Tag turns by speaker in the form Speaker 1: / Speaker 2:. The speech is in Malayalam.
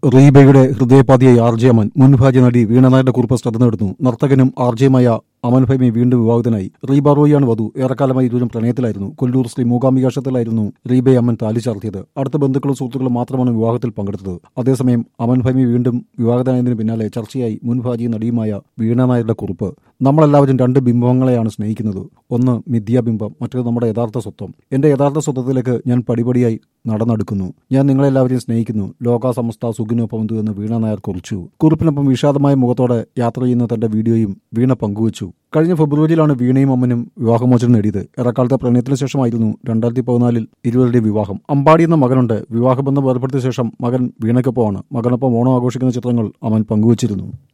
Speaker 1: റീബയുടെ ഹൃദയപാതിയായി ആർ ജെ അമൻ മുൻ ഭാര്യ നടി വീണനായരുടെ കുറിപ്പ് ശ്രദ്ധ നേടുന്നു നർത്തകനും ആർ ജെയുമായ അമൻ ഫൈമി വീണ്ടും വിവാഹിതനായി റീബ റോയിയാണ് വധു ഏറെക്കാലമായി ഇരുവരും പ്രണയത്തിലായിരുന്നു കൊല്ലൂർ ശ്രീ മൂകാംബിക ക്ഷേത്രത്തിലായിരുന്നു റീബയെ അമ്മൻ താലി ചാർത്തിയത് അടുത്ത ബന്ധുക്കളും സുഹൃത്തുക്കളും മാത്രമാണ് വിവാഹത്തിൽ പങ്കെടുത്തത് അതേസമയം അമൻ ഫൈമി വീണ്ടും വിവാഹിതനായതിനു പിന്നാലെ ചർച്ചയായി മുൻ ഭാര്യയും നടിയുമായ വീണ നായരുടെ കുറിപ്പ് നമ്മളെല്ലാവരും രണ്ട് ബിംബങ്ങളെയാണ് സ്നേഹിക്കുന്നത് ഒന്ന് മിഥ്യാബിംബം മറ്റൊരു നമ്മുടെ യഥാർത്ഥ സ്വത്വം എന്റെ യഥാർത്ഥ സ്വത്വത്തിലേക്ക് ഞാൻ പടിപടിയായി നടന്നെടുക്കുന്നു ഞാൻ നിങ്ങളെല്ലാവരെയും സ്നേഹിക്കുന്നു ലോക സമസ്ത സുഖിനോ പന്തു എന്ന് വീണ നായർ കുറിച്ചു കുറിപ്പിനൊപ്പം വിഷാദമായ മുഖത്തോടെ യാത്ര ചെയ്യുന്ന തന്റെ വീഡിയോയും വീണ പങ്കുവച്ചു കഴിഞ്ഞ ഫെബ്രുവരിയിലാണ് വീണയും അമ്മനും വിവാഹമോചനം നേടിയത് ഏറെക്കാലത്തെ പ്രണയത്തിന് ശേഷമായിരുന്നു രണ്ടായിരത്തി പതിനാലിൽ ഇരുവരുടെയും വിവാഹം അമ്പാടി എന്ന മകനുണ്ട് വിവാഹബന്ധം വേർപ്പെടുത്തിയ ശേഷം മകൻ വീണയ്ക്കൊപ്പമാണ് മകനൊപ്പം ഓണം ആഘോഷിക്കുന്ന ചിത്രങ്ങൾ അമൻ പങ്കുവച്ചിരുന്നു